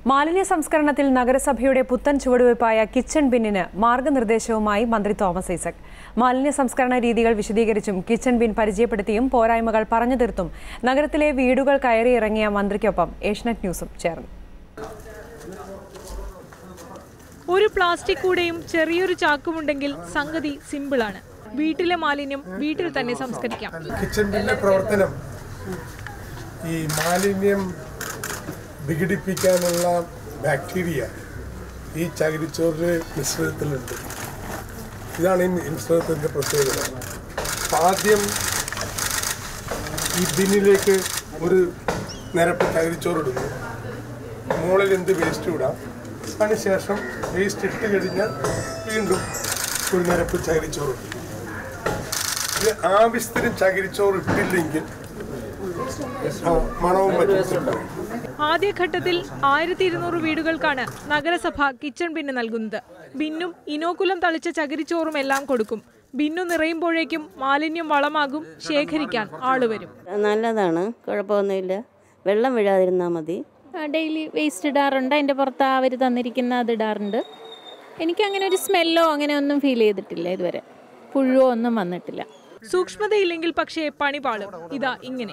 മാലിന്യ സംസ്കരണത്തിൽ നഗരസഭയുടെ പുത്തൻ ചുവടുവയ്പായ കിച്ചൺ ബിന്നിന് മാർഗനിർദ്ദേശവുമായി മന്ത്രി തോമസ് ഐസക് മാലിന്യ സംസ്കരണ രീതികൾ വിശദീകരിച്ചും കിച്ചൺ ബിൻ പരിചയപ്പെടുത്തിയും പോരായ്മകൾ പറഞ്ഞു തീർത്തും നഗരത്തിലെ വീടുകൾ കയറിയിറങ്ങിയ മന്ത്രിക്കൊപ്പം ഏഷ്യനെറ്റ് ന്യൂസും ചേർന്നു ഒരു പ്ലാസ്റ്റിക് കൂടെയും ചെറിയൊരു ചാക്കുമുണ്ടെങ്കിൽ സംഗതി സിമ്പിളാണ് വീട്ടിലെ മാലിന്യം വീട്ടിൽ തന്നെ സംസ്കരിക്കാം കിച്ചൺ ബില്ലിന്റെ പ്രവർത്തനം ഈ മാലിന്യം വിഘടിപ്പിക്കാനുള്ള ബാക്ടീരിയ ഈ ചകിരിച്ചോറിന്റെ മിശ്രിതത്തിലുണ്ട് ഇതാണ് ഈ മിശ്രിതത്തിന്റെ പ്രത്യേകത അപ്പൊ ആദ്യം ഈ ബിന്നിലേക്ക് ഒരു നിരപ്പ് ചകിരിച്ചോറ് ഇടുന്നു മുകളിൽ എന്ത് വേസ്റ്റ് ഇടാം അതിനുശേഷം വേസ്റ്റ് ഇട്ട് കഴിഞ്ഞാൽ വീണ്ടും ഒരു നിരപ്പ് ചകിരിച്ചോറ് ഇടും ഇത് ആവശ്യത്തിന് ചകിരിച്ചോറ് ഇട്ടില്ലെങ്കിൽ ആ, മണവും പറ്റും ആദ്യഘട്ടത്തിൽ ആയിരത്തി ഇരുന്നൂറ് വീടുകൾക്കാണ് നഗരസഭ കിച്ചൺ ബിന്ന് നൽകുന്നത് ബിന്നും ഇനോക്കുലം തളിച്ച ചകിരിച്ചോറും എല്ലാം കൊടുക്കും ബിന്നു നിറയുമ്പോഴേക്കും മാലിന്യം വളമാകും ശേഖരിക്കാൻ ആളുവരും നല്ലതാണ് കുഴപ്പമൊന്നുമില്ല വെള്ളം വീഴാതിരുന്നാൽ മതി ഡെയിലി വേസ്റ്റ് ഇടാറുണ്ട് അതിൻ്റെ പുറത്ത് അവർ തന്നിരിക്കുന്ന അത് ഇടാറുണ്ട് എനിക്ക് അങ്ങനെ ഒരു സ്മെല്ലോ അങ്ങനെ ഒന്നും ഫീൽ ചെയ്തിട്ടില്ല ഇതുവരെ പുഴുവോ ഒന്നും വന്നിട്ടില്ല സൂക്ഷ്മതയില്ലെങ്കിൽ പക്ഷേ പണി പാളും ഇതാ ഇങ്ങനെ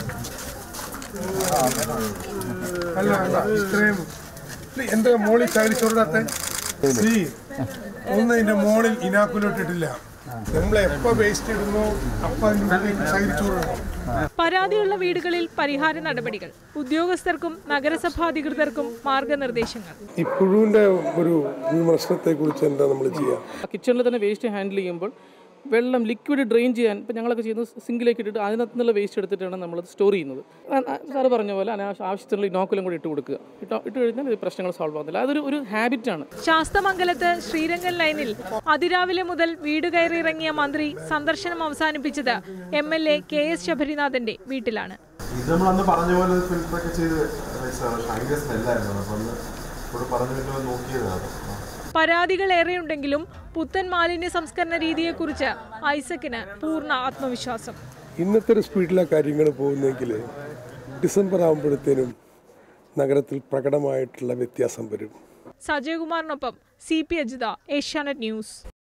അല്ല അല്ല ഇത്രയും ഇത് എന്താ മോളിൽ ചകിരിച്ചോറിടാത്ത സി ഒന്ന് ഇതിന്റെ മോളിൽ ഇനാക്കുലം ഇട്ടിട്ടില്ല നമ്മൾ എപ്പോ വേസ്റ്റ് ഇടുന്നു അപ്പൊ അതിന്റെ ഉള്ളിൽ ചകിരിച്ചോറ് ഇടണം പരാതിയുള്ള വീടുകളിൽ പരിഹാര നടപടികൾ ഉദ്യോഗസ്ഥർക്കും നഗരസഭാ അധികൃതർക്കും മാർഗനിർദ്ദേശങ്ങൾ ഈ പുഴുവിന്റെ ഒരു വിമർശനത്തെ കുറിച്ച് എന്താ നമ്മൾ ചെയ്യുക കിച്ചണിൽ തന്നെ വേസ്റ്റ് ഹാൻഡിൽ ചെയ്യുമ്പോൾ വെള്ളം ലിക്വിഡ് ഡ്രെയിൻ ചെയ്യാൻ ഇപ്പം ഞങ്ങളൊക്കെ ചെയ്യുന്നത് സിങ്കിലേക്ക് ഇട്ടിട്ട് അതിനകത്ത് നിന്നുള്ള വേസ്റ്റ് എടുത്തിട്ടാണ് നമ്മൾ സ്റ്റോർ ചെയ്യുന്നത് സാറ് പറഞ്ഞ പോലെ അനാവശ്യ ആവശ്യത്തിനുള്ള ഇനോക്കുലം കൂടി ഇട്ട് കൊടുക്കുക ഇട്ടോ ഇട്ട് കഴിഞ്ഞാൽ ഇത് പ്രശ്നങ്ങൾ സോൾവ് ആകുന്നില്ല അതൊരു ഒരു ഹാബിറ്റാണ് ശാസ്തമംഗലത്ത് ശ്രീരംഗൻ ലൈനിൽ അതിരാവിലെ മുതൽ വീട് കയറിയിറങ്ങിയ മന്ത്രി സന്ദർശനം അവസാനിപ്പിച്ചത് M L A K S ശബരിനാഥന്റെ വീട്ടിലാണ് ഇത് നമ്മൾ അന്ന് പറഞ്ഞ പോലെ ഫിൽറ്ററൊക്കെ ചെയ്ത് വെച്ചതാണ് പക്ഷെ ഭയങ്കര സ്മെല്ലായിരുന്നു അപ്പോൾ അന്ന് ഇവിടെ പറഞ്ഞിട്ട് നോക്കിയതാണ് ആ. പരാതികൾ ഏറെയുണ്ടെങ്കിലും പുത്തൻ മാലിന്യ സംസ്കരണ രീതിയെക്കുറിച്ച് ഐസക്കിന് പൂർണ്ണ ആത്മവിശ്വാസം ഇന്നത്തെ ഒരു സ്പീഡിലാണ് കാര്യങ്ങൾ പോകുന്നെങ്കിൽ ഡിസംബർ ആകുമ്പോഴത്തേനും നഗരത്തിൽ പ്രകടമായിട്ടുള്ള വ്യത്യാസം വരും സജയകുമാറിനൊപ്പം C P Ajitha Asianet news